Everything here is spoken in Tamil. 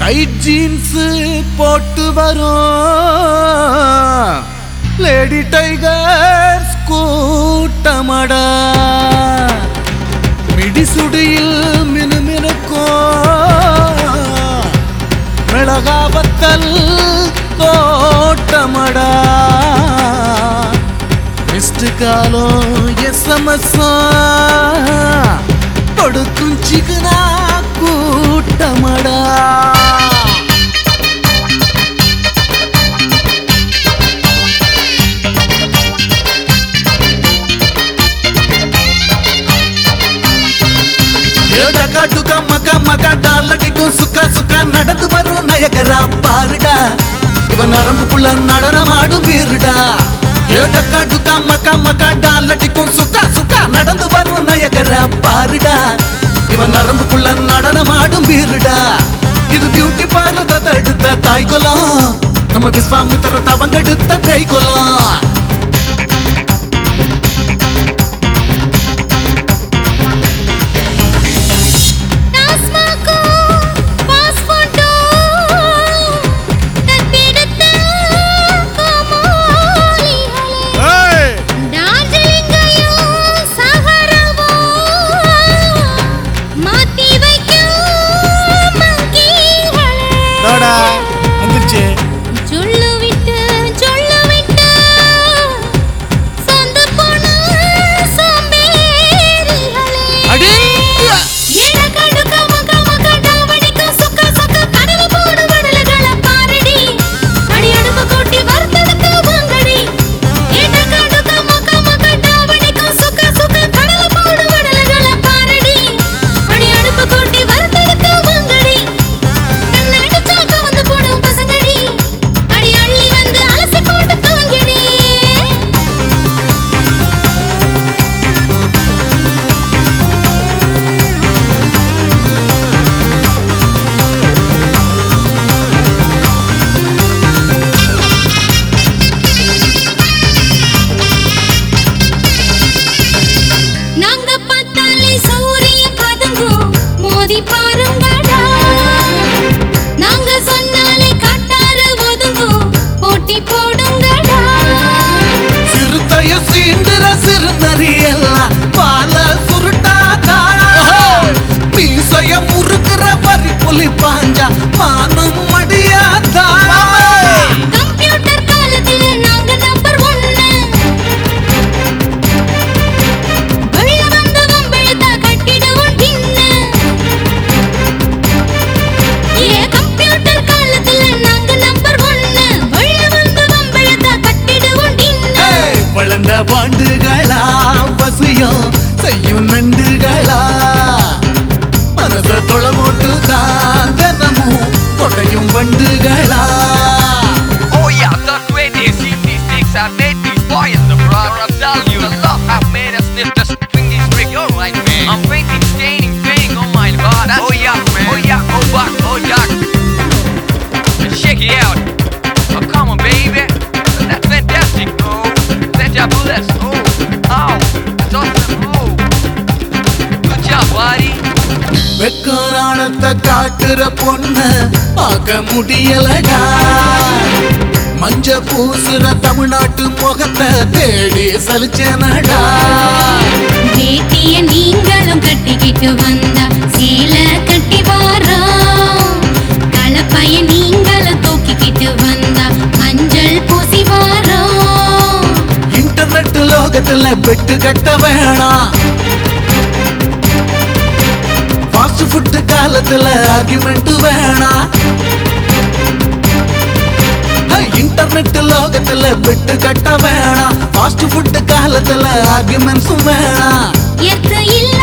டைட் ஜீன்ஸ் போட்டு வரும் லேடி டைகர் கூட்டமடா மிடிசுடியில் மினுமினுக்கும் மிளகாவத்தல் தோட்டமடா மிஸ்டு காலம் எஸ்எம்எஸ் கொடுக்கும் சிகுனா கூட்டமடா ஏடகாட்டுக மக மக டாலடிக்கும் சுக்க சுக்க நடந்து வரும் நயகரா பாருடா இவன் நரம்புக்குள்ள நடனமாடும் வீருடா ஏடகாட்டுக மக மக டாலடிக்கும் சுக்க சுக்க நடந்து வரும் நயகரா பாருடா இவன் நரம்புக்குள்ள நடனமாடும் வீருடா இது பியூட்டி பார்லர் தடுத்த தாய்குலம் நம்ம விஸ்வாமித்திர தவங்கெடுத்த கைகுலம் டாஸ்மாகோ பாஸ்போர்ட்டோ தத்தெடுத்த கோமாளிகளே டார்ஜிலிங்கையும் சஹராவோ மாத்தி வைக்கும் மங்கீகளே வந்துருச்சு சொல்லு விட்டு சொல்லு விட்டு சொந்த பொண்ணு சோம்பேறிகளே அடே எழகடுக்க மக மக டாவடிக்க சுக்க சுக்க கடல போடு வடலகள பாரடி அடி அடுப்பு கூட்டி வறுத்தெடுத்து வாங்கடி எழகடுக்க மக மக டாவடிக்க சுக்க சுக்க கடல போடு வடலகள பாரடி அடி அடுப்பு கூட்டி வறுத்தெடுத்து வாங்கடி கண்ண அடிச்சாக்க வந்து போடும் பசங்கடி அடி அள்ளி வந்து அலசி போட்டு தூங்கிடி நாங்க பார்த்தாலே சௌரியம் பதுங்கும் மோதி பாருங்கடா நாங்க சொன்னாலே காட்டாறு ஒதுங்கும் போட்டி போடுங்கடா சிறுத்தைய சீண்டுற சிறுநரியெல்லாம் பால சுருட்டாதா மீசைய முறுக்குற பறி புலி பாஞ்சா மானம் மடியாதா கம்ப்யூட்டர் காலத்துல நாங்க நம்பர் ஒன்னு வெள்ள வந்து வம்பெழுத்தா கட்டிடுவோம் டின்னு ஏ கம்ப்யூட்டர் காலத்துல நாங்க நம்பர் ஒன்னு வெள்ள வந்து வம்பெழுத்தா கட்டிடுவோம் டின்னு ஏய், வளர்ந்த பாண்டுகளா வசியம் செய்யும் நண்டுகளா மனச தொலை போட்டுதான் தினமும் தொடையும் வண்டுகளா Oh yeah, the 2066 I made these boys the brother I tell you a lot I made us sniff the string is trick alright man I'm thinking, staining, thing, oh my god That's Oh yeah, man. oh yeah, oh back, oh yeah Shake it out Oh come on baby That's fantastic, oh Deja vu, that's oh Oh, that's awesome, oh Good job buddy வெக்கராணத்தை காட்டுற பொண்ணு பார்க்க முடியலடா மஞ்ச பூசுற தமிழ்நாட்டு முகத்தை தேடி சலிச்சனடா வேட்டிய நீங்களும் கட்டிக்கிட்டு வந்தா சேல கட்டி வாரோம் கலப்பைய நீங்களும் தூக்கிக்கிட்டு வந்தா மஞ்சள் பூசி வாரோம் இன்டர்நெட் லோகத்துல பெட்டு கட்ட வேணாம் ஃபாஸ்ட் ஃபுட் காலத்துல ஆர்குமெண்ட் வேணாம் இன்டர்நெட் லோகத்துல பெட்டு கட்ட வேணாம் ஃபாஸ்ட் ஃபுட் காலத்துல ஆர்குமெண்ட்ஸும் வேணாம் எத்து இல்ல